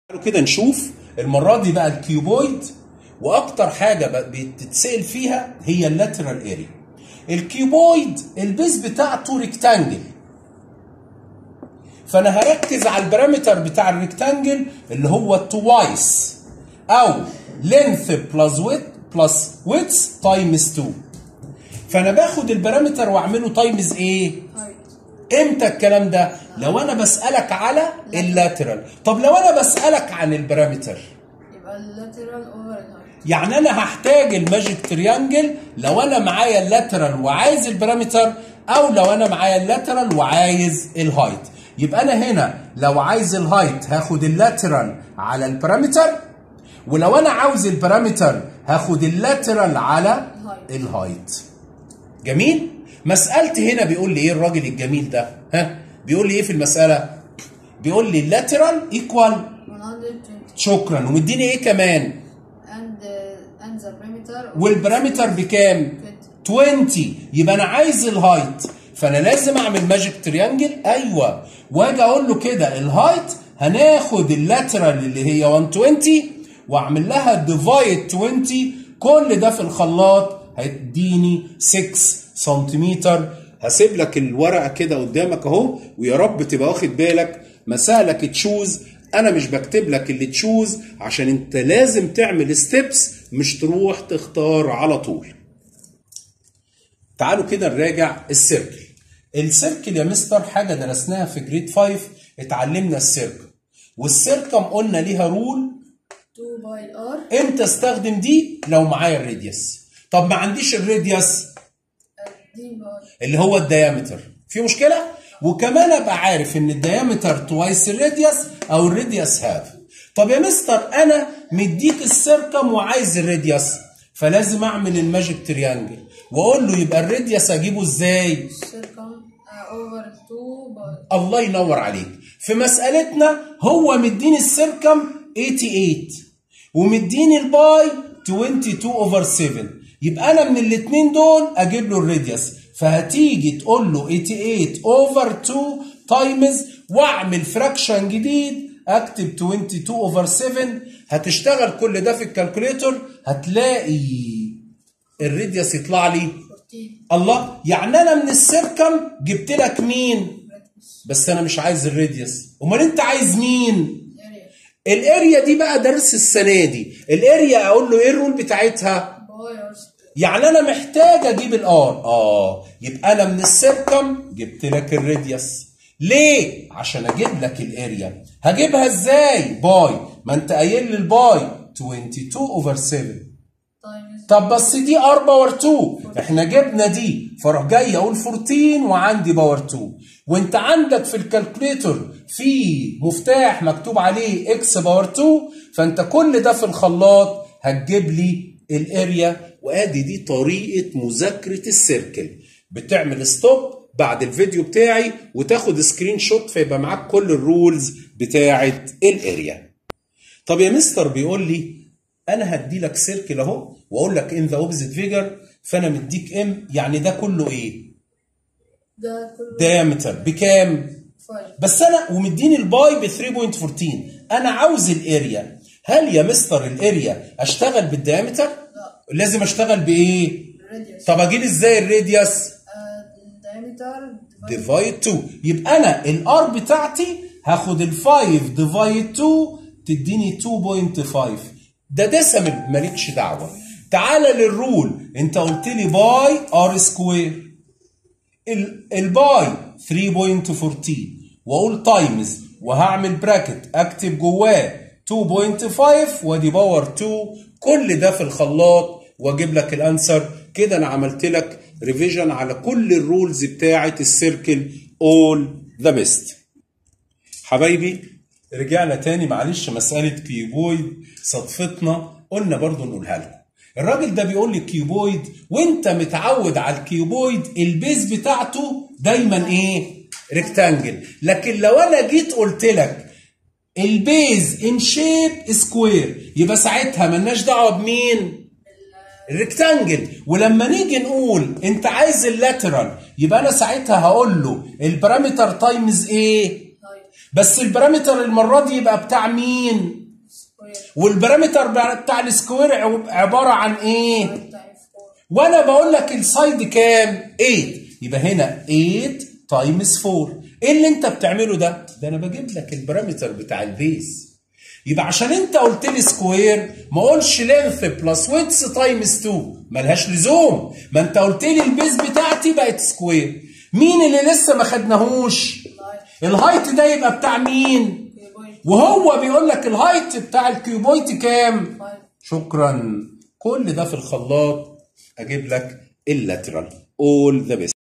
تعالوا كده نشوف المره دي بقى الكيوبويد واكتر حاجه بقى بتتسال فيها هي اللاترال اريا الكيوبويد البيز بتاعته ريكتانجل فانا هركز على البارامتر بتاع الريكتانجل اللي هو توايس او لينث بلس ويت بلس ويتس تايمز 2 فانا باخد البارامتر واعمله تايمز ايه امتى الكلام ده لو انا بسالك على اللاترال طب لو انا بسالك عن البارامتر يبقى اللاترال اوفر الهايت يعني انا هحتاج الماجيك تريانجل لو انا معايا اللاترال وعايز البارامتر او لو انا معايا اللاترال وعايز الهايت يبقى انا هنا لو عايز الهايت هاخد اللاترال على البارامتر ولو انا عاوز البارامتر هاخد اللاترال على الهايت. الهايت جميل مسألتي هنا بيقول لي ايه الراجل الجميل ده ها بيقول لي ايه في المسألة بيقول لي اللاترال ايكوال 120 شكرا ومديني ايه كمان and uh, and the perimeter والبارامتر بكام 20 يبقى انا عايز الهايت فانا لازم اعمل ماجيك تريانجل ايوه واجي اقول له كده الهايت هناخد اللاترال اللي هي 120 واعمل لها ديفايد 20 كل ده في الخلاط هيديني 6 سنتيمتر هسيب لك الورقه كده قدامك اهو ويا رب تبقى واخد بالك مسالك تشوز انا مش بكتب لك اللي تشوز عشان انت لازم تعمل ستيبس مش تروح تختار على طول تعالوا كده نراجع السيركل السيركل يا مستر حاجه درسناها في جريد 5 اتعلمنا السيركل والسيركم قلنا ليها رول 2 باي ار امتى استخدم دي لو معايا الراديوس طب ما عنديش الراديوس دي باي اللي هو الديامتر في مشكله وكمان ابقى عارف ان الديامتر توايس الراديوس او الراديوس هاف طب يا مستر انا مديك السيركم وعايز الراديوس فلازم اعمل الماجيك تريانجل واقول له يبقى الراديوس اجيبه ازاي circم اوفر 2 باي الله ينور عليك في مسألتنا هو مديني السيركم 88 ومديني الباي 22 اوفر 7 يبقى انا من الاثنين دول اجيب له الراديوس فهتيجي تقول له 88 اوفر 2 تايمز واعمل فراكشن جديد اكتب 22 اوفر 7 هتشتغل كل ده في الكالكوليتر هتلاقي الراديوس يطلع لي 14 الله يعني انا من السيركم جبت لك مين بس انا مش عايز الراديوس امال انت عايز مين area الاريا دي بقى درس السنه دي الاريا اقول له ايه الرول بتاعتها باي ار يعني انا محتاج اجيب الار اه يبقى انا من السيركم جبت لك الراديوس ليه عشان اجيب لك الاريا هجيبها ازاي باي ما انت قايل لي الباي 22 اوفر 7 تايمز طب بس دي ار باور 2 احنا جبنا دي فاروح جاي اقول 14 وعندي باور 2 وانت عندك في الكالكوليتر في مفتاح مكتوب عليه اكس باور 2 فانت كل ده في الخلاط هتجيب لي الاريا وادي دي طريقه مذاكره السيركل بتعمل ستوب بعد الفيديو بتاعي وتاخد سكرين شوت فيبقى معاك كل الرولز بتاعه الاريا طب يا مستر بيقول لي انا هدي لك سيركل اهو واقول لك ان ذا اوبزيت فيجر فانا مديك ام يعني ده كله ايه؟ ده كله دايمتر بكام؟ 5 بس انا ومديني الباي ب 3.14 انا عاوز الاريا هل يا مستر الاريا اشتغل بالدايمتر؟ لا لازم اشتغل بايه؟ radius طب اجيب ازاي الراديوس؟ diameter divided ديفايد 2 يبقى انا الار بتاعتي هاخد ال 5 ديفايد 2 تديني 2.5 ده ديسمل مالكش دعوه تعالى للرول انت قلت لي باي ار سكوير الباي 3.14 واقول تايمز وهعمل براكت اكتب جواه 2.5 وادي باور 2 كل ده في الخلاط واجيب لك الانسر كده انا عملت لك ريفيجن على كل الرولز بتاعه السيركل اول ذا بيست حبايبي رجعنا تاني معلش مسألة كيوبويد صدفتنا قلنا برضو نقولها لكم الراجل ده بيقول لي كيوبويد وانت متعود على الكيوبويد البيز بتاعته دايما ايه ريكتانجل لكن لو انا جيت قلت لك البيز ان شيب سكوير يبقى ساعتها ملناش دعوه بمين الريكتانجل ولما نيجي نقول انت عايز اللاترال يبقى انا ساعتها هقول له البارامتر تايمز ايه height بس البارامتر المره دي يبقى بتاع مين سكوير والبارامتر بتاع السكوير عباره عن ايه بتاع 4 وانا بقول لك السايد كام 8 يبقى هنا 8 تايمز 4 ايه اللي انت بتعمله ده ده انا بجيب لك البارامتر بتاع البيز يبقى عشان انت قلت لي سكوير ما اقولش لينث بلس ويتس تايمز 2 ملهاش لزوم ما انت قلت لي البيز بتاعتي بقت سكوير مين اللي لسه ما خدناهوش لايف الهايت ده يبقى بتاع مين كيوبويد وهو بيقول لك الهايت بتاع الكيوبويت كام 5 شكرا كل ده في الخلاط اجيب لك اللاترال all the best